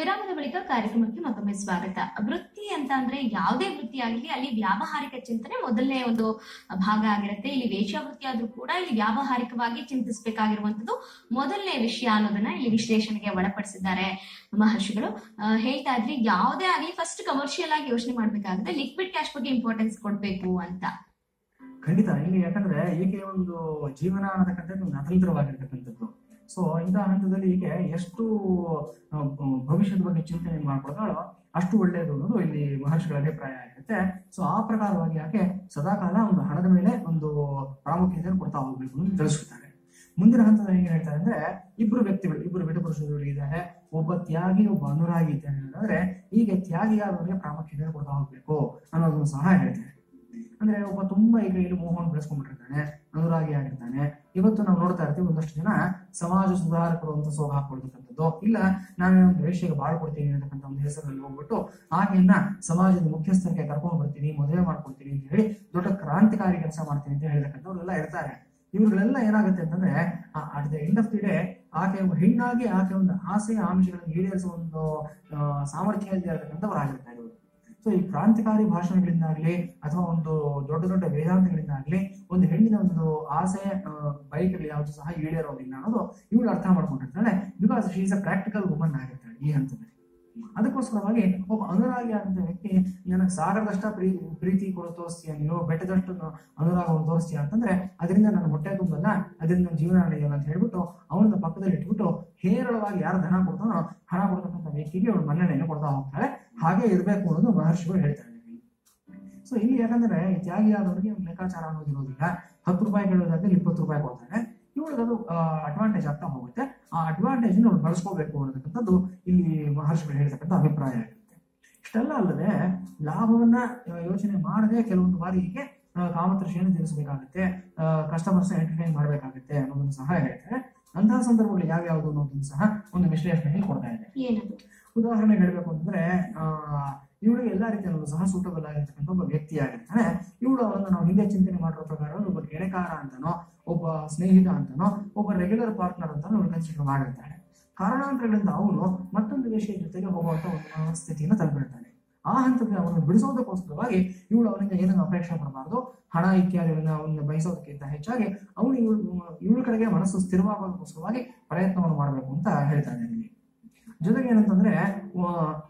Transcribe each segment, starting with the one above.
ವಿರಾಮದ ಬಳಿಕ ಕಾರ್ಯಕ್ರಮಕ್ಕೆ ಮತ್ತೊಮ್ಮೆ ಸ್ವಾಗತ ವೃತ್ತಿ ಅಂತ ಅಂದ್ರೆ ಯಾವುದೇ ವೃತ್ತಿ ಆಗಲಿ ಅಲ್ಲಿ ವ್ಯಾವಹಾರಿಕ ಚಿಂತನೆ ಮೊದಲನೇ ಒಂದು ಭಾಗ ಆಗಿರುತ್ತೆ ಇಲ್ಲಿ ವೇಶ್ಯಾವೃತ್ತಿ ಆದ್ರೂ ಕೂಡ ಇಲ್ಲಿ ವ್ಯಾವಹಾರಿಕವಾಗಿ ಚಿಂತಿಸಬೇಕಾಗಿರುವಂತದ್ದು ಮೊದಲನೇ ವಿಷಯ ಅನ್ನೋದನ್ನ ಇಲ್ಲಿ ವಿಶ್ಲೇಷಣೆಗೆ ಒಳಪಡಿಸಿದ್ದಾರೆ ಮಹರ್ಷಿಗಳು ಆ, ಹೇಳ್ತಾ ಇದ್ರಿ ಯಾವುದೇ ಆಗಲಿ ಫಸ್ಟ್ ಕಮರ್ಷಿಯಲ್ ಆಗಿ ಯೋಚನೆ ಮಾಡ್ಬೇಕಾಗುತ್ತೆ ಲಿಕ್ವಿಡ್ ಕ್ಯಾಶ್ ಬಗ್ಗೆ ಇಂಪಾರ್ಟೆನ್ಸ್ ಕೊಡ್ಬೇಕು ಅಂತ ಖಂಡಿತ ಇಲ್ಲಿ ಯಾಕಂದ್ರೆ ಈಕೆ ಒಂದು ಜೀವನ ಅನ್ನತಕ್ಕಂಥದ್ದು ಒಂದು ಅತಂತ್ರವಾಗಿರ್ತಕ್ಕಂಥದ್ದು ಸೊ ಇಂತಹ ಹಂತದಲ್ಲಿ ಈಕೆ ಎಷ್ಟು ಆ, ಭವಿಷ್ಯದ ಬಗ್ಗೆ ಚಿಂತನೆ ಮಾಡ್ಕೊಳ್ತಾಳೋ ಅಷ್ಟು ಒಳ್ಳೆಯದು ಅನ್ನೋದು ಇಲ್ಲಿ ಮಹರ್ಷಿಗಳ ಅಭಿಪ್ರಾಯ ಆಗಿರುತ್ತೆ ಸೊ ಆ ಪ್ರಕಾರವಾಗಿ ಆಕೆ ಸದಾಕಾಲ ಒಂದು ಹಣದ ಮೇಲೆ ಒಂದು ಪ್ರಾಮುಖ್ಯತೆಯನ್ನು ಕೊಡ್ತಾ ಹೋಗ್ಬೇಕು ಅಂತ ತಿಳಿಸ್ಕೊತಾರೆ ಮುಂದಿನ ಹಂತದಲ್ಲಿ ಏನ್ ಹೇಳ್ತಾರೆ ಅಂದ್ರೆ ಇಬ್ರು ವ್ಯಕ್ತಿಗಳು ಇಬ್ರು ವಿಧ ಪುರುಷರು ಇದ್ದಾರೆ ಒಬ್ಬ ತ್ಯಾಗಿ ಒಬ್ಬ ಅನುರಾಗಿ ಇದ್ದಾನೆ ಅಂದ್ರೆ ಹೀಗೆ ತ್ಯಾಗಿಯಾದವರಿಗೆ ಪ್ರಾಮುಖ್ಯತೆಯನ್ನು ಕೊಡ್ತಾ ಹೋಗ್ಬೇಕು ಅನ್ನೋದನ್ನು ಸಹ ಹೇಳ್ತಾರೆ ಅಂದ್ರೆ ಒಬ್ಬ ತುಂಬಾ ಈಗ ಇಲ್ಲಿ ಮೋಹನ್ ಬೆಳೆಸ್ಕೊಂಡ್ಬಿಟ್ಟಿರ್ತಾನೆ ಅನುರಾಗಿ ಆಗಿರ್ತಾನೆ ಇವತ್ತು ನಾವು ನೋಡ್ತಾ ಇರ್ತೀವಿ ಒಂದಷ್ಟು ಜನ ಸಮಾಜ ಸುಧಾರಕರು ಅಂತ ಸೋಗ ಹಾಕೊಳ್ತಕ್ಕಂಥದ್ದು ಇಲ್ಲ ನಾನು ಒಂದು ವೇಷೆಗೆ ಬಾಳ್ಕೊಡ್ತೀನಿ ಅಂತಕ್ಕಂಥ ಒಂದು ಹೆಸರಲ್ಲಿ ಹೋಗ್ಬಿಟ್ಟು ಆಕೆಯನ್ನ ಸಮಾಜದ ಮುಖ್ಯಸ್ಥರಿಗೆ ಕರ್ಕೊಂಡು ಬರ್ತೀನಿ ಮದುವೆ ಮಾಡ್ಕೊಡ್ತೀನಿ ಅಂತ ಹೇಳಿ ದೊಡ್ಡ ಕ್ರಾಂತಿಕಾರಿ ಕೆಲಸ ಮಾಡ್ತೀನಿ ಅಂತ ಹೇಳಿರ್ತಕ್ಕಂಥವ್ರೆಲ್ಲ ಇರ್ತಾರೆ ಇವ್ರುಗಳೆಲ್ಲ ಏನಾಗುತ್ತೆ ಅಂತಂದ್ರೆ at the end of the day ಆಕೆ ಒಬ್ಬ ಹೆಣ್ಣಾಗಿ ಆಕೆ ಒಂದು ಆಸೆ ಆಮಿಷಗಳನ್ನು ಈಡೇರಿಸುವ ಒಂದು ಆ, ಸಾಮರ್ಥ್ಯ ಇರ್ತಕ್ಕಂಥವ್ರು ಆಗಿರ್ತಾರೆ ಇವರು ಸೊ ಈ ಕ್ರಾಂತಿಕಾರಿ ಭಾಷಣಗಳಿಂದಾಗ್ಲಿ ಅಥವಾ ಒಂದು ದೊಡ್ಡ ದೊಡ್ಡ ವೇದಾಂತಗಳಿಂದಾಗ್ಲಿ ಒಂದು ಹೆಣ್ಣಿನ ಒಂದು ಆಸೆ ಬೈಕ್ಗಳು ಯಾವುದು ಸಹ ಈಡೇರೋದಿಲ್ಲ ಅನ್ನೋದು ಇವಳು ಅರ್ಥ ಮಾಡ್ಕೊಂಡಿರ್ತಾಳೆ because she is a practical woman ಆಗಿರ್ತಾಳೆ ಈ ಹಂತದಲ್ಲಿ ಅದಕ್ಕೋಸ್ಕರವಾಗಿ ಒಬ್ಬ ಅನುರಾಗಿ ಆದಂತ ವ್ಯಕ್ತಿ ನನಗೆ ಸಾಗರದಷ್ಟ ಪ್ರೀ ಪ್ರೀತಿ ಕೊಡು ತೋರಿಸ್ತೀಯ ನೀನು ಬೆಟ್ಟದಷ್ಟು ನ- ಅನುರಾಗವನ್ನು ತೋರಿಸ್ತೀಯ ಅಂತಂದ್ರೆ ಅದರಿಂದ ನನ್ನ ಹೊಟ್ಟೆ ತುಂಬಲ್ಲ ಅದರಿಂದ ನನ್ನ ಜೀವನ ನಡೆಯಲ್ಲ ಅಂತ ಹೇಳ್ಬಿಟ್ಟು ಅವನ ಪಕ್ಕದಲ್ಲಿ ಇಟ್ಬಿಟ್ಟು ಹೇರಳವಾಗಿ ಯಾರು ಧನ ಕೊಡ್ತಾನೋ ಹಣ ಕೊಡ್ತಕ್ಕಂಥ ವ್ಯಕ್ತಿಗೆ ಅವಳು ಮನ್ನಣೆಯನ್ನು ಕೊಡ್ತಾ ಹೋಗ್ತಾಳೆ ಹಾಗೆ ಇರಬೇಕು ಅನ್ನೋದು ಮಹರ್ಷಿಗಳು ಹೇಳ್ತಾರೆ ಸೊ ಇಲ್ಲಿ ಯಾಕಂದ್ರೆ ಈ ತ್ಯಾಗಿಯಾದವರಿಗೆ ಒಂದು ಲೆಕ್ಕಾಚಾರ ಅನ್ನೋದು ಇರೋದಿಲ್ಲ ಹತ್ತು ರೂಪಾಯಿ ಕೇಳೋದಾದ್ರೆ ಇಪ್ಪತ್ತು ರೂಪಾಯಿ ಕೊಡ್ತಾರೆ ಇವಳಿಗೆ ಅದು ಅಡ್ವಾಂಟೇಜ್ ಆಗ್ತಾ ಹೋಗುತ್ತೆ ಆ ಅಡ್ವಾಂಟೇಜ್ ಅವ್ರು ಬಳಸ್ಕೋಬೇಕು ಅನ್ನತಕ್ಕಂಥದ್ದು ಇಲ್ಲಿ ಮಹರ್ಷಿಗಳು ಹೇಳ್ತಕ್ಕಂಥ ಅಭಿಪ್ರಾಯ ಆಗಿರುತ್ತೆ ಇಷ್ಟೆಲ್ಲ ಅಲ್ಲದೆ ಲಾಭವನ್ನ ಆ, ಯೋಚನೆ ಮಾಡದೆ ಕೆಲವೊಂದು ಬಾರಿಗೆ ಕಾಮತೃಷಿಯನ್ನು ತೀರಿಸಬೇಕಾಗುತ್ತೆ ಕಸ್ಟಮರ್ಸ್ ಎಂಟರ್ಟೈನ್ ಮಾಡಬೇಕಾಗುತ್ತೆ ಅನ್ನೋದನ್ನು ಸಹ ಹೇಳ್ತಾರೆ ಅಂತಹ ಸಂದರ್ಭಗಳು ಯಾವ್ಯಾವುದು ಅನ್ನೋದನ್ನು ಸಹ ಒಂದು ವಿಶ್ಲೇಷಣೆಯಲ್ಲಿ ಕೊಡ್ತಾ ಇದೆ ಏನದು ಉದಾಹರಣೆಗೆ ಹೇಳ್ಬೇಕು ಅಂತಂದ್ರೆ ಆ ಇವಳಿಗೆ ಎಲ್ಲಾ ರೀತಿಯಲ್ಲೂ ಸಹ ಸೂಟಬಲ್ ಆಗಿರ್ತಕ್ಕಂಥ ಒಬ್ಬ ವ್ಯಕ್ತಿ ಆಗಿರ್ತಾನೆ ಇವಳು ಅವರನ್ನು ನಾವು ಹಿಂದೆ ಚಿಂತನೆ ಮಾಡಿರೋ ಪ್ರಕಾರ ಒಬ್ಬ ಗೆಳೆಕಾರ ಅಂತನೋ ಒಬ್ಬ ಸ್ನೇಹಿತ ಅಂತನೋ ಒಬ್ಬ ರೆಗ್ಯುಲರ್ ಪಾರ್ಟ್ನರ್ ಅಂತಾನೋ ಇವಳು ಕನ್ಸಿಡರ್ ಮಾಡಿರ್ತಾಳೆ ಕಾರಣಾಂತರಗಳಿಂದ ಅವನು ಮತ್ತೊಂದು ವಿಷಯ ಜೊತೆಗೆ ಹೋಗುವಂತ ಒಂದು ಮನಸ್ಥಿತಿಯನ್ನು ತಲುಪಿರ್ತಾನೆ ಆ ಹಂತಕ್ಕೆ ಅವನು ಬಿಡಿಸೋದಕ್ಕೋಸ್ಕರವಾಗಿ ಇವಳು ಅವನಿಂದ ಏನನ್ನು ಅಪೇಕ್ಷೆ ಪಡಬಾರ್ದು ಹಣ ಇತ್ಯಾದಿಗಳನ್ನ ಅವನಿಂದ ಬಯಸೋದಕ್ಕಿಂತ ಹೆಚ್ಚಾಗಿ ಅವನು ಇವಳು ಇವಳ ಕಡೆಗೆ ಮನಸ್ಸು ಸ್ಥಿರವಾಗೋದಕ್ಕೋಸ್ಕರವಾಗಿ ಪ್ರಯತ್ನವನ್ನು ಮಾಡಬೇಕು ಅಂತ ಹೇಳ್ತಾನೆ ಇಲ್ಲಿ ಜೊತೆಗೆ ಏನಂತಂದ್ರೆ ಆ,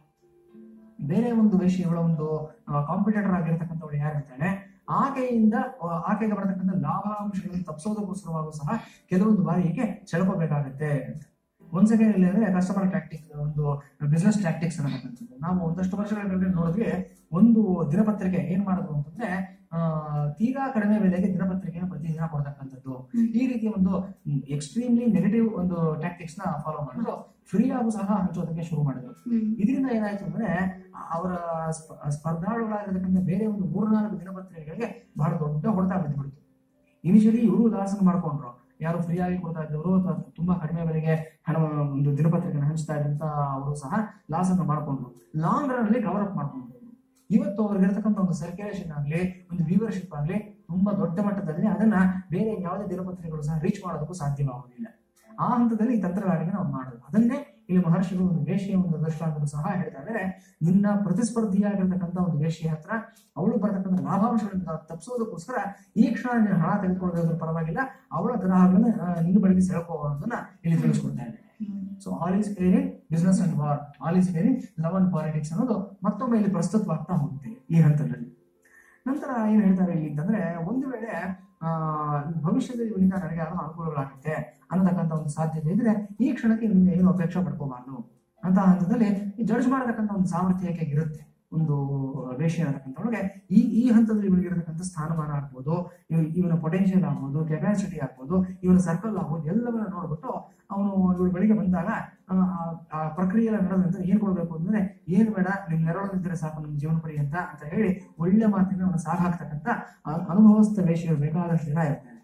ಬೇರೆ ಒಂದು ವಿಷಯಗಳ ಒಂದು ಕಾಂಪಿಟೇಟರ್ ಆಗಿರ್ತಕ್ಕಂಥವಳು ಯಾರಿರ್ತಾಳೆ ಆಕೆಯಿಂದ ಆ, ಆಕೆಗೆ ಬರತಕ್ಕಂಥ ಲಾಭಾಂಶಗಳನ್ನು ತಪ್ಪಿಸೋದಕ್ಕೋಸ್ಕರವಾಗೂ ಸಹ ಕೆಲವೊಂದು ಬಾರಿ ಈಕೆ ಸೆಳ್ಕೋಬೇಕಾಗತ್ತೆ ಒಂದ್ ಸೆಕೆಂಡ್ ಇಲ್ಲಿ ಅಂದ್ರೆ ಕಸ್ಟಮರ್ ಟ್ಯಾಕ್ಟಿಕ್ಸ್ ಒಂದು ಬಿಸ್ನೆಸ್ ಟ್ಯಾಕ್ಟಿಕ್ಸ್ ಅನ್ನತಕ್ಕಂಥದ್ದು ನಾವು ಒಂದಷ್ಟು ವರ್ಷಗಳ ಕೆಳಗೆ ನೋಡಿದ್ವಿ ಒಂದು ದಿನಪತ್ರಿಕೆ ಏನ್ ಮಾಡಿದ್ರು ಅಂತಂದ್ರೆ ಆ ತೀರಾ ಕಡಿಮೆ ಬೆಲೆಗೆ ದಿನಪತ್ರಿಕೆಯನ್ನು ಪ್ರತಿದಿನ ಕೊಡ್ತಕ್ಕಂಥದ್ದು ಈ ರೀತಿಯ ಒಂದು ಎಕ್ಸ್ಟ್ರೀಮ್ಲಿ ನೆಗೆಟಿವ್ ಒಂದು ಟ್ಯಾಕ್ಟಿಕ್ಸ್ ನ ಫಾಲೋ ಮಾಡಿದ್ರು ಫ್ರೀ ಆಗು ಸಹ ಹಂಚೋದಕ್ಕೆ ಶುರು ಮಾಡಿದ್ರು ಇದರಿಂದ ಏನಾಯ್ತು ಅಂದ್ರೆ ಅವರ ಸ್ಪ- ಸ್ಪರ್ಧಾಳುಗಳಾಗಿರ್ತಕ್ಕಂಥ ಬೇರೆ ಒಂದು ಮೂರ್ನಾಲ್ಕು ದಿನಪತ್ರಿಕೆಗಳಿಗೆ ಬಹಳ ದೊಡ್ಡ ಹೊಡೆತ ಬಿದ್ದುಬಿಡ್ತು ಇನಿಷಿಯಲಿ ಇವರು ಲಾಸನ್ನು ಮಾಡ್ಕೊಂಡ್ರು ಯಾರು ಫ್ರೀ ಆಗಿ ಕೊಡ್ತಾ ಇದ್ದವರು ಅಥವಾ ತುಂಬಾ ಕಡಿಮೆ ಬೆಲೆಗೆ ಹಣ ಒಂದು ದಿನಪತ್ರಿಕೆನ ಹಂಚ್ತಾ ಇದ್ದಂತ ಅವರು ಸಹ ಲಾಸ್ ಅನ್ನು ಮಾಡ್ಕೊಂಡ್ರು ಲಾಂಗ್ ರನ್ ಅಲ್ಲಿ ಕವರ್ ಅಪ್ ಮಾಡ್ಕೊಂಡ್ರು ಇವತ್ತು ಅವ್ರಿಗೆ ಇರತಕ್ಕಂಥ ಒಂದು ಸರ್ಕ್ಯುಲೇಷನ್ ಆಗ್ಲಿ ಒಂದು ವ್ಯೂವರ್ಶಿಪ್ ಆಗ್ಲಿ ತುಂಬಾ ದೊಡ್ಡ ಮಟ್ಟದಲ್ಲಿ ಅದನ್ನ ಬೇರೆ ಯಾವುದೇ ದಿನಪತ್ರಿಕೆಗಳು ಸಹ ರೀಚ್ ಮಾಡೋದಕ್ಕೂ ಸಾಧ್ಯವಾಗುವುದಿಲ್ಲ ಆ ಹಂತದಲ್ಲಿ ಈ ತಂತ್ರಗಾರಿಕೆ ನಾವು ಮಾಡೋದು ಅದನ್ನೇ ಇಲ್ಲಿ ಮಹರ್ಷಿಗಳು ಒಂದು ವೇಷೆಯ ಒಂದು ದೃಷ್ಟಾಂತರು ಸಹ ಹೇಳ್ತಾ ಇದ್ದಾರೆ ನಿನ್ನ ಪ್ರತಿಸ್ಪರ್ಧಿಯಾಗಿರ್ತಕ್ಕಂಥ ಒಂದು ವೇಷೆಯ ಹತ್ರ ಅವಳು ಬರತಕ್ಕಂಥ ಲಾಭಾಂಶಗಳಿಂದ ತಪ್ಪಿಸೋದಕ್ಕೋಸ್ಕರ ಈ ಕ್ಷಣ ನೀನು ಹಣ ತೆಗೆದುಕೊಳ್ಳೋದ್ರ ಪರವಾಗಿಲ್ಲ ಅವಳ ಗ್ರಾಹಕಗಳನ್ನ ಆ, ನಿನ್ನ ಬಳಿಗೆ ಸೆಳ್ಕೋ ಅನ್ನೋದನ್ನ ಇಲ್ಲಿ ತಿಳಿಸ್ಕೊಡ್ತಾ ಇದ್ದಾರೆ so all is fair in business and war all is fair in love and politics ಅನ್ನೋದು ಮತ್ತೊಮ್ಮೆ ಇಲ್ಲಿ ಪ್ರಸ್ತುತವಾಗ್ತಾ ಹೋಗುತ್ತೆ ಈ ಹಂತದಲ್ಲಿ ನಂತರ ಏನ್ ಹೇಳ್ತಾರೆ ಇಲ್ಲಿ ಅಂತಂದ್ರೆ ಒಂದು ವೇಳೆ ಆ ಭವಿಷ್ಯದಲ್ಲಿ ಇವನಿಂದ ನನಗೆ ಆಗೋ ಅನುಕೂಲಗಳಾಗುತ್ತೆ ಅನ್ನತಕ್ಕಂಥ ಒಂದು ಸಾಧ್ಯತೆ ಇದ್ರೆ ಈ ಕ್ಷಣಕ್ಕೆ ಇವನಿಂದ ಏನು ಅಪೇಕ್ಷೆ ಪಡ್ಕೋಬಾರ್ದು ಅಂತ ಹಂತದಲ್ಲಿ ಈ ಜಡ್ಜ್ ಮಾಡತಕ್ಕಂಥ ಒಂದು ಸಾಮರ್ಥ್ಯ ಯಾಕೆ ಇರುತ್ತೆ ಒಂದು ವೇಷ ಅನ್ನತಕ್ಕಂಥವಳಿಗೆ ಈ ಈ ಹಂತದಲ್ಲಿ ಇವನಿಗೆ ಇರತಕ್ಕಂಥ ಸ್ಥಾನಮಾನ ಆಗ್ಬೋದು ಇವ- ಇವನ ಪೊಟೆನ್ಶಿಯಲ್ ಆಗ್ಬೋದು ಕೆಪಾಸಿಟಿ ಆಗ್ಬೋದು ಇವನ ಸರ್ಕಲ್ ಆಗ್ಬೋದು ಎಲ್ಲವನ್ನ ನೋಡ್ಬಿಟ್ಟು ಅವನು ಇವಳ ಬಳಿಗೆ ಬಂದಾಗ ಆ, ಆ- ಆ ಪ್ರಕ್ರಿಯೆ ನಡೆದ ನಂತರ ಏನ್ ಕೊಡ್ಬೇಕು ಅಂದ್ರೆ ಏನ್ ಬೇಡ ನಿಮ್ ನೆರಳಿದ್ರೆ ಸಾಕು ನಮ್ಮ ಜೀವನ ಪರ್ಯಂತ ಅಂತ ಹೇಳಿ ಒಳ್ಳೆ ಮಾತಿನ ಅವನು ಸಾಗ ಹಾಕ್ತಕ್ಕಂಥ ಅ- ಅನುಭವಸ್ಥ ವೇಷಗಳು ಬೇಕಾದಷ್ಟು ಜನ ಇರ್ತಾರೆ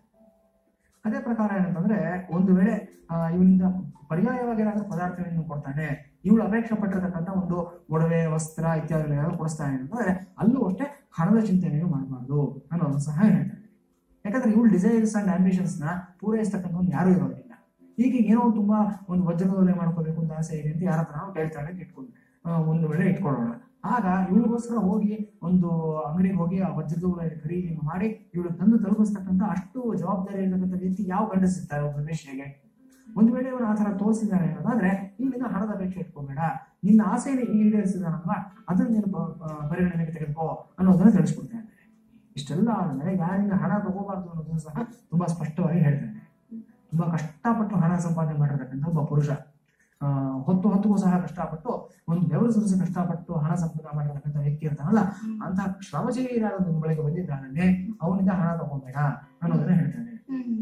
ಅದೇ ಪ್ರಕಾರ ಏನಂತಂದ್ರೆ ಒಂದು ವೇಳೆ ಆ, ಇವನಿಂದ ಪರ್ಯಾಯವಾಗಿ ಏನಾದ್ರೂ ಪದಾರ್ಥಗಳನ್ನು ಕೊಡ್ತಾನೆ ಇವಳು ಅಪೇಕ್ಷೆ ಪಟ್ಟಿರತಕ್ಕಂಥ ಒಂದು ಒಡವೆ ವಸ್ತ್ರ ಇತ್ಯಾದಿಗಳನ್ನೆಲ್ಲ ಕೊಡಿಸ್ತಾನೆ ಅಂತಂದ್ರೆ ಅಲ್ಲೂ ಅಷ್ಟೇ ಹಣದ ಚಿಂತನೆಯನ್ನು ಮಾಡಬಾರ್ದು ಅನ್ನೋದು ಸಹ ಹೇಳ್ತಾರೆ ಯಾಕಂದ್ರೆ ಇವಳು ಡಿಸೈರ್ಸ್ ಅಂಡ್ ಆಂಬಿಷನ್ಸ್ ನ ಪೂರೈಸ್ತಕ್ಕಂಥ ಯಾರು ಇರೋದಿಲ್ಲ ಹೀಗೆ ಏನೋ ಒಂದು ತುಂಬಾ ಒಂದು ವಜ್ರದೊಲೆ ಮಾಡ್ಕೋಬೇಕು ಅಂತ ಆಸೆ ಇದೆ ಅಂತ ಯಾರ ಹತ್ರ ನಾವು ಕೇಳ್ತಾರೆ ಇಟ್ಕೊಂಡು ಆ, ಒಂದು ವೇಳೆ ಇಟ್ಕೊಳ್ಳೋಣ ಆಗ ಇವಳಿಗೋಸ್ಕರ ಹೋಗಿ ಒಂದು ಅಂಗಡಿಗೆ ಹೋಗಿ ಆ ವಜ್ರದ ಒಲೆ ಖರೀದಿ ಮಾಡಿ ಇವಳು ತಂದು ತಲುಪಿಸ್ತಕ್ಕಂಥ ಅಷ್ಟು ಜವಾಬ್ದಾರಿ ಇರತಕ್ಕಂಥ ವ್ಯಕ್ತಿ ಯಾವ ಗಂಡಸಿರ್ತಾರೆ ಒಬ್ಬ ವೇಶ್ಯೆಗೆ ಒಂದು ವೇಳೆ ಇವನು ಆ ತರ ತೋರಿಸಿದ್ದಾನೆ ಅನ್ನೋದಾದ್ರೆ ಇಲ್ಲಿಂದ ಹಣದ ಅಪೇಕ್ಷೆ ಇಟ್ಕೋಬೇಡ ನಿನ್ನ ಆಸೆಯನ್ನು ಈಡೇರಿಸಿದಾನಲ್ವಾ ಅದನ್ನ ನೀನು ಪ- ಪ- ಪರಿಗಣನೆಗೆ ತೆಗೆದುಕೋ ಅನ್ನೋದನ್ನ ತಿಳಿಸ್ಕೊಡ್ತಾ ಇದ್ದಾರೆ ಇಷ್ಟೆಲ್ಲ ಆದ್ಮೇಲೆ ಯಾರಿಂದ ಹಣ ತಗೋಬಾರ್ದು ಅನ್ನೋದನ್ನು ಸಹ ತುಂಬಾ ಸ್ಪಷ್ಟವಾಗಿ ಹೇಳ್ತಾನೆ ತುಂಬಾ ಕಷ್ಟಪಟ್ಟು ಹಣ ಸಂಪಾದನೆ ಮಾಡಿರ್ತಕ್ಕಂಥ ಒಬ್ಬ ಪುರುಷ ಆ, ಹೊತ್ತು ಹೊತ್ತಿಗೂ ಸಹ ಕಷ್ಟಪಟ್ಟು ಒಂದು ಬೆವರು ಸುರಿಸಿ ಕಷ್ಟಪಟ್ಟು ಹಣ ಸಂಪಾದನೆ ಮಾಡಿರ್ತಕ್ಕಂಥ ವ್ಯಕ್ತಿ ಇರ್ತಾನಲ್ಲ ಅಂತಹ ಶ್ರಮಜೀವಿಯಾದ ಒಂದು ಬಳಿಗೆ ಬಂದಿದ್ದಾನೆ ಅವನಿಂದ ಹಣ ತಗೋಬೇಡ ಅನ್ನೋದನ್ನ ಹೇಳ್ತಾನೆ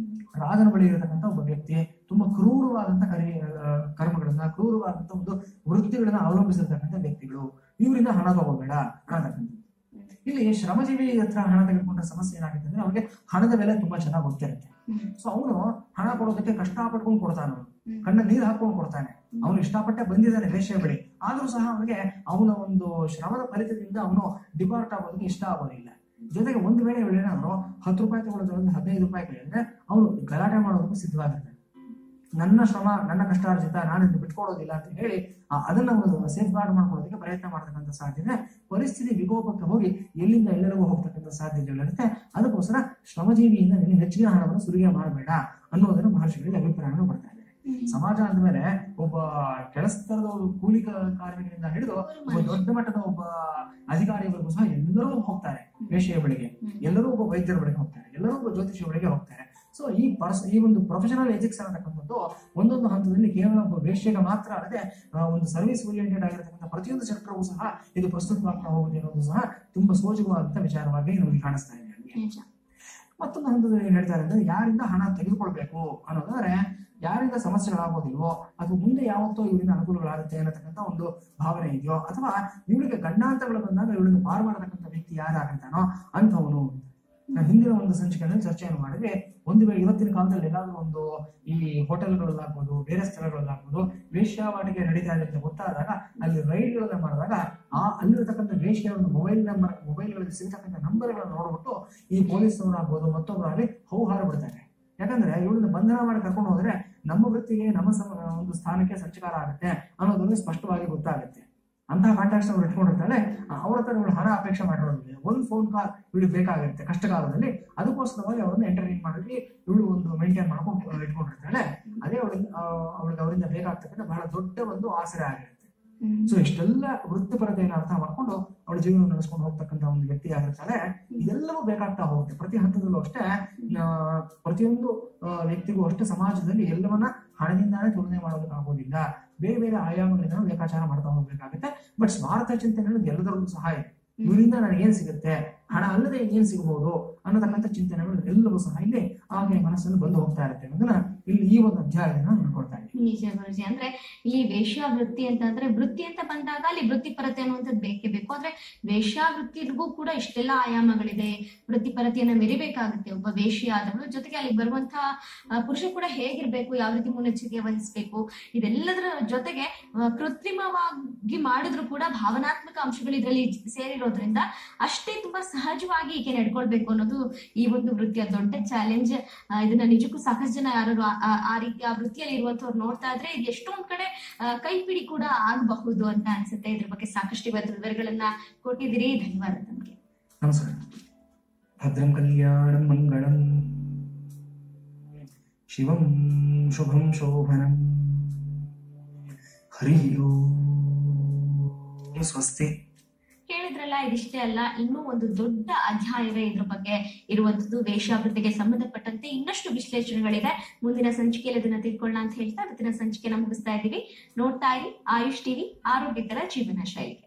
ರಾಜನ ಬಳಿ ಇರತಕ್ಕಂಥ ಒಬ್ಬ ವ್ಯಕ್ತಿ ತುಂಬಾ ಕ್ರೂರವಾದಂತ ಕರಿ ಆ, ಕರ್ಮಗಳನ್ನ ಕ್ರೂರವಾದಂತ ಒಂದು ವೃತ್ತಿಗಳನ್ನ ಅವಲಂಬಿಸಿರ್ತಕ್ಕಂಥ ವ್ಯಕ್ತಿಗಳು ಇವರಿಂದ ಹಣ ತಗೋಬೇಡ ಅನ್ನತಕ್ಕಂಥದ್ದು ಇಲ್ಲಿ ಶ್ರಮಜೀವಿ ಹತ್ರ ಹಣ ತೆಗೆದುಕೊಂಡ ಸಮಸ್ಯೆ ಏನಾಗುತ್ತೆ ಅಂದ್ರೆ ಅವನಿಗೆ ಹಣದ ಬೆಲೆ ತುಂಬಾ ಚೆನ್ನಾಗಿ ಗೊತ್ತಿರುತ್ತೆ ಸೊ ಅವನು ಹಣ ಕೊಡೋದಕ್ಕೆ ಕಷ್ಟಪಟ್ಕೊಂಡು ಕೊಡ್ತಾನೆ ಅವನು ಕಣ್ಣ ನೀರು ಹಾಕೊಂಡು ಕೊಡ್ತಾನೆ ಅವನು ಇಷ್ಟಪಟ್ಟೆ ಬಂದಿದ್ದಾನೆ ವೇಶ್ಯ ಬಳಿ ಆದ್ರೂ ಸಹ ಅವನಿಗೆ ಅವನ ಒಂದು ಶ್ರಮದ ಫಲಿತದಿಂದ ಅವನು ಡಿಪಾರ್ಟ್ ಆಗೋದಕ್ಕೆ ಇಷ್ಟ ಆಗೋದಿಲ್ಲ ಜೊತೆಗೆ ಒಂದು ವೇಳೆ ಏನಾದ್ರು ಹತ್ತು ರೂಪಾಯಿ ತಗೊಳ್ಳೋದು ಒಂದು ಹದಿನೈದು ರೂಪಾಯಿ ಕೇಳಿದ್ರೆ ಅವನು ಗಲಾಟೆ ಮಾಡೋದಕ್ಕೂ ಸಿದ್ಧವಾಗಿರ್ತಾನೆ ನನ್ನ ಶ್ರಮ ನನ್ನ ಕಷ್ಟಾರ್ಜಿತ ನಾನು ಇದನ್ನ ಬಿಟ್ಕೊಡೋದಿಲ್ಲ ಅಂತ ಹೇಳಿ ಆ, ಅದನ್ನ ಒಂದು ಸೇಫ್ ಗಾರ್ಡ್ ಮಾಡ್ಕೊಳ್ಳೋದಕ್ಕೆ ಪ್ರಯತ್ನ ಮಾಡತಕ್ಕಂಥ ಸಾಧ್ಯತೆ ಪರಿಸ್ಥಿತಿ ವಿಕೋಪಕ್ಕೆ ಹೋಗಿ ಎಲ್ಲಿಂದ ಎಲ್ಲರಿಗೂ ಹೋಗ್ತಕ್ಕಂಥ ಸಾಧ್ಯತೆಗಳಿರುತ್ತೆ ಅದಕ್ಕೋಸ್ಕರ ಶ್ರಮಜೀವಿಯಿಂದ ನೀನು ಹೆಚ್ಚಿನ ಹಣವನ್ನು ಸುಲಿಗೆ ಮಾಡಬೇಡ ಅನ್ನೋದನ್ನು ಮಹರ್ಷಿಗಳಿಗೆ ಅಭಿಪ್ರಾಯವನ್ನು ಕೊಡ್ತಾ ಇದೆ ಸಮಾಜ ಅಂದಮೇಲೆ ಒಬ್ಬ ಕೆಲಸದ ಕೂಲಿ ಕ- ಕಾರ್ಮಿಕರಿಂದ ಹಿಡಿದು ಒಬ್ಬ ದೊಡ್ಡ ಮಟ್ಟದ ಒಬ್ಬ ಅಧಿಕಾರಿಗಳಿಗೂ ಸಹ ಎಲ್ಲರೂ ಹೋಗ್ತಾರೆ ವೇಶ್ಯೆಯ ಬಳಿಗೆ ಎಲ್ಲರೂ ಒಬ್ಬ ವೈದ್ಯರ ಬಳಿಗೆ ಹೋಗ್ತಾರೆ ಎಲ್ಲರೂ ಒಬ್ಬ ಜ್ಯೋತಿಷಿಯ ಬಳಿಗೆ ಹೋಗ್ತಾರೆ ಸೊ ಈ ಪರ್ಸ್ ಈ ಒಂದು ಪ್ರೊಫೆಷನಲ್ ಎಥಿಕ್ಸ್ ಅನ್ನತಕ್ಕಂಥದ್ದು ಒಂದೊಂದು ಹಂತದಲ್ಲಿ ಕೇವಲ ಒಬ್ಬ ವೇಶ್ಯೆಗೆ ಮಾತ್ರ ಅಲ್ಲದೆ ಆ, ಒಂದು ಸರ್ವಿಸ್ ಓರಿಯೆಂಟೆಡ್ ಆಗಿರತಕ್ಕಂಥ ಪ್ರತಿಯೊಂದು ಸೆಕ್ಟರ್ಗೂ ಸಹ ಇದು ಪ್ರಸ್ತುತವಾಗ್ತಾ ಹೋಗುತ್ತೆ ಅನ್ನೋದು ಸಹ ತುಂಬಾ ಸೋಜುವಾದಂತ ವಿಚಾರವಾಗಿ ನಮಗೆ ಕಾಣಿಸ್ತಾ ಇದೆ ನಮ್ಗೆ. ನಿಜ ಮತ್ತೊಂದು ಹಂತದಲ್ಲಿ ಏನ್ ಹೇಳ್ತಾರೆ ಅಂದ್ರೆ ಯಾರಿಂದ ಹಣ ತೆಗೆದುಕೊಳ್ಬೇಕು ಅನ್ನೋದಾದ್ರೆ ಯಾರಿಂದ ಸಮಸ್ಯೆಗಳಾಗೋದಿಲ್ವೋ ಅದು ಮುಂದೆ ಯಾವತ್ತೋ ಇವರಿಂದ ಅನುಕೂಲಗಳಾಗುತ್ತೆ ಅನ್ನತಕ್ಕಂಥ ಒಂದು ಭಾವನೆ ಇದೆಯೋ ಅಥವಾ ಇವಳಿಗೆ ಗಂಡಾಂತರಗಳು ಬಂದಾಗ ಇವಳನ್ನು ಪಾರು ಮಾಡತಕ್ಕಂಥ ವ್ಯಕ್ತಿ ಯಾರಾಗಿರ್ತಾನೋ ಅಂಥವನು ನಾವು ಹಿಂದಿನ ಒಂದು ಸಂಚಿಕೆಯಲ್ಲಿ ಚರ್ಚೆಯನ್ನು ಮಾಡಿದ್ರೆ ಒಂದು ವೇಳೆ ಇವತ್ತಿನ ಕಾಲದಲ್ಲಿ ಎಲ್ಲಾದ್ರೂ ಒಂದು ಈ ಹೋಟೆಲ್ಗಳಲ್ಲಾಗ್ಬೋದು ಬೇರೆ ಸ್ಥಳಗಳಲ್ಲಾಗ್ಬೋದು ವೇಶ್ಯಾವಾಟಿಕೆ ನಡೀತಾ ಇದೆ ಅಂತ ಗೊತ್ತಾದಾಗ ಅಲ್ಲಿ ರೈಡ್ಗಳನ್ನ ಮಾಡಿದಾಗ ಆ ಅಲ್ಲಿರತಕ್ಕಂಥ ವೇಶ್ಯ ಒಂದು ಮೊಬೈಲ್ ನಂಬರ್ ಮೊಬೈಲ್ಗಳಲ್ಲಿ ಸಿಗತಕ್ಕಂಥ ನಂಬರ್ಗಳನ್ನು ನೋಡ್ಬಿಟ್ಟು ಈ ಪೊಲೀಸ್ನವರಾಗ್ಬೋದು ಮತ್ತೊಬ್ಬರಾಗಲಿ ಹೌಹಾರ ಬಿಡ್ತಾರೆ ಯಾಕಂದ್ರೆ ಇವಳನ್ನ ಬಂಧನ ಮಾಡಿ ಕರ್ಕೊಂಡು ಹೋದ್ರೆ ನಮ್ಮ ವೃತ್ತಿಗೆ ನಮ್ಮ ಸಮ- ಒಂದು ಸ್ಥಾನಕ್ಕೆ ಸಂಚಕಾರ ಆಗುತ್ತೆ ಅನ್ನೋದೊಂದು ಸ್ಪಷ್ಟವಾಗಿ ಗೊತ್ತಾಗುತ್ತೆ ಅಂತಹ ಕಾಂಟ್ಯಾಕ್ಟ್ಸ್ ಅವ್ರು ಇಟ್ಕೊಂಡಿರ್ತಾಳೆ ಅವ್ರ ಹತ್ರ ಇವಳು ಹಣ ಅಪೇಕ್ಷೆ ಮಾಡಿರೋದಿಲ್ಲ ಒಂದು ಫೋನ್ ಕಾಲ್ ಇವಳಿಗೆ ಬೇಕಾಗಿರುತ್ತೆ ಕಷ್ಟ ಕಾಲದಲ್ಲಿ ಅದಕ್ಕೋಸ್ಕರವಾಗಿ ಅವರನ್ನ ಎಂಟರ್ಟೈನ್ ಮಾಡಿ ಇವಳು ಒಂದು ಮೇಂಟೈನ್ ಮಾಡ್ಕೊಂಡು ಇಟ್ಕೊಂಡಿರ್ತಾಳೆ ಅದೇ ಅವಳಿಗೆ ಅವಳಿಗೆ ಅವರಿಂದ ಬೇಕಾಗ್ತಕ್ಕಂಥ ಬಹಳ ದೊಡ್ಡ ಒಂದು ಆಸರೆ ಆಗಿರುತ್ತೆ ಸೊ ಇಷ್ಟೆಲ್ಲ ವೃತ್ತಿಪರತೆಯನ್ನು ಅರ್ಥ ಮಾಡ್ಕೊಂಡು ಅವಳ ಜೀವನ ನಡೆಸ್ಕೊಂಡು ಹೋಗ್ತಕ್ಕಂಥ ಒಂದು ವ್ಯಕ್ತಿ ಆಗಿರ್ತಾಳೆ ಇದೆಲ್ಲವೂ ಬೇಕಾಗ್ತಾ ಹೋಗುತ್ತೆ ಪ್ರತಿ ಹಂತದಲ್ಲೂ ಅಷ್ಟೇ ಆ, ಪ್ರತಿಯೊಂದು ಆ, ವ್ಯಕ್ತಿಗೂ ಅಷ್ಟೇ ಸಮಾಜದಲ್ಲಿ ಎಲ್ಲವನ್ನ ಹಣದಿಂದಾನೇ ತುಲನೆ ಮಾಡೋದಕ್ಕಾಗೋದಿಲ್ಲ ಬೇರೆ ಬೇರೆ ಆಯಾಮಗಳಿಂದ ಲೆಕ್ಕಾಚಾರ ಮಾಡ್ತಾ ಹೋಗ್ಬೇಕಾಗುತ್ತೆ ಬಟ್ ಸ್ವಾರ್ಥ ಚಿಂತನೆ ಅನ್ನೋದು ಎಲ್ಲದರಲ್ಲೂ ಸಹ ಇದೆ ಇವರಿಂದ ನನಗೆ ಏನ್ ಸಿಗುತ್ತೆ ಹಣ ಅಲ್ಲದೆ ಏನ್ ಸಿಗಬಹುದು ಅನ್ನತಕ್ಕಂಥ ಚಿಂತನೆಗಳು ಎಲ್ಲವೂ ಸಹ ಇಲ್ಲಿ ಆಕೆಯ ಮನಸ್ಸನ್ನು ಬಂದು ಹೋಗ್ತಾ ಇರುತ್ತೆ ಅನ್ನೋದನ್ನ ಇಲ್ಲಿ ಈ ಒಂದು ಅಧ್ಯಾಯದಿಂದ ನೋಡ್ಕೊಳ್ತಾ ಇದ್ದೀವಿ ನಿಜ ಗುರುಜಿ ಅಂದ್ರೆ ಇಲ್ಲಿ ವೇಶ್ಯಾವೃತ್ತಿ ಅಂತ ಅಂದ್ರೆ ವೃತ್ತಿ ಅಂತ ಬಂದಾಗ ಅಲ್ಲಿ ವೃತ್ತಿಪರತೆ ಅನ್ನುವಂಥದ್ದು ಬೇಕೇ ಬೇಕು ಆದ್ರೆ ವೇಶ್ಯಾವೃತ್ತಿಗೂ ಕೂಡ ಇಷ್ಟೆಲ್ಲ ಆಯಾಮಗಳಿದೆ ವೃತ್ತಿಪರತೆಯನ್ನ ಮೆರಿಬೇಕಾಗುತ್ತೆ ಒಬ್ಬ ವೇಶ್ಯ ಆದವಳು ಜೊತೆಗೆ ಅಲ್ಲಿ ಬರುವಂತಹ ಆ, ಪುರುಷ ಕೂಡ ಹೇಗಿರ್ಬೇಕು ಯಾವ ರೀತಿ ಮುನ್ನೆಚ್ಚರಿಕೆ ವಹಿಸ್ಬೇಕು ಇದೆಲ್ಲದರ ಜೊತೆಗೆ ಆ, ಕೃತ್ರಿಮವಾಗಿ ಮಾಡಿದ್ರು ಕೂಡ ಭಾವನಾತ್ಮಕ ಅಂಶಗಳು ಇದರಲ್ಲಿ ಸೇರಿರೋದ್ರಿಂದ ಅಷ್ಟೇ ತುಂಬಾ ಸಹಜವಾಗಿ ಈಕೆ ನಡ್ಕೊಳ್ಬೇಕು ಅನ್ನೋದು ಈ ಒಂದು ವೃತ್ತಿಯ ದೊಡ್ಡ ಚಾಲೆಂಜ್ ಇದನ್ನ ನಿಜಕ್ಕೂ ಸಾಕಷ್ಟು ಜನ ಯಾರು ಆ- ಆ- ಆ ರೀತಿ ಆ ವೃತ್ತಿಯಲ್ಲಿ ಇರುವಂತವ್ರು ನೋಡ್ತಾ ಇದ್ರೆ ಇದು ಎಷ್ಟೊಂದ್ ಕಡೆ ಆ, ಕೈಪಿಡಿ ಕೂಡ ಆಗಬಹುದು ಅಂತ ಅನ್ಸುತ್ತೆ ಇದ್ರ ಬಗ್ಗೆ ಸಾಕಷ್ಟು ಇವತ್ತು ವಿವರಗಳನ್ನ ಕೊಟ್ಟಿದ್ದೀರಿ ಧನ್ಯವಾದ ತಮಗೆ ನಮಸ್ಕಾರ ಭದ್ರಂ ಕಲ್ಯಾಣಂ ಮಂಗಳಂ ಶಿವಂ ಶುಭಂ ಶೋಭನಂ ಹರಿ ಓಂ ಸ್ವಸ್ತಿ ಕೇಳಿದ್ರಲ್ಲ ಇದಿಷ್ಟೇ ಅಲ್ಲ ಇನ್ನೂ ಒಂದು ದೊಡ್ಡ ಅಧ್ಯಾಯವೇ ಇದ್ರ ಬಗ್ಗೆ ಇರುವಂತದ್ದು ವೇಷಾವೃತ್ತಿಗೆ ಸಂಬಂಧಪಟ್ಟಂತೆ ಇನ್ನಷ್ಟು ವಿಶ್ಲೇಷಣೆಗಳಿದೆ ಮುಂದಿನ ಸಂಚಿಕೆಯಲ್ಲಿ ಅದನ್ನ ತಿಳ್ಕೊಳ್ಳೋಣ ಅಂತ ಹೇಳ್ತಾ ಇವತ್ತಿನ ಸಂಚಿಕೆನ ಮುಗಿಸ್ತಾ ಇದ್ದೀವಿ ನೋಡ್ತಾ ಇರಿ ಆಯುಷ್ ಟಿವಿ ಆರೋಗ್ಯಕರ ಜೀವನ ಶೈಲಿ